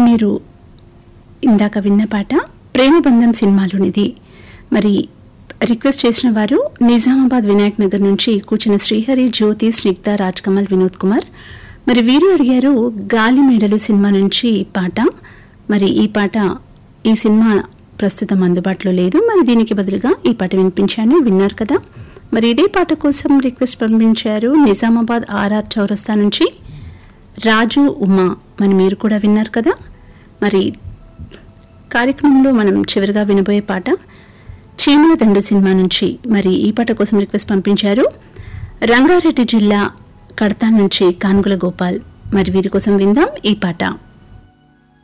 మీరు ఇందాక విన్న పాట ప్రేమబంధం సినిమాలోనిది మరి రిక్వెస్ట్ చేసిన వారు నిజామాబాద్ వినాయక్ నగర్ నుంచి కూర్చున్న శ్రీహరి జ్యోతి స్నిగ్ధ రాజ్ కమల్ వినోద్ కుమార్ మరి వీరు అడిగారు గాలి మేడలు సినిమా నుంచి ఈ పాట మరి ఈ పాట ఈ సినిమా ప్రస్తుతం అందుబాటులో లేదు మరి దీనికి బదులుగా ఈ పాట వినిపించాను విన్నారు కదా మరి ఇదే పాట కోసం రిక్వెస్ట్ పంపించారు నిజామాబాద్ ఆర్ఆర్ చౌరస్తా నుంచి రాజు ఉమా మరి మీరు కూడా విన్నారు కదా మరి కార్యక్రమంలో మనం చివరిగా వినబోయే పాట చీమల దండు సినిమా నుంచి మరి ఈ పాట కోసం రిక్వెస్ట్ పంపించారు రంగారెడ్డి జిల్లా కడతా నుంచి కానుగుల గోపాల్ మరి వీరి కోసం విందాం ఈ పాట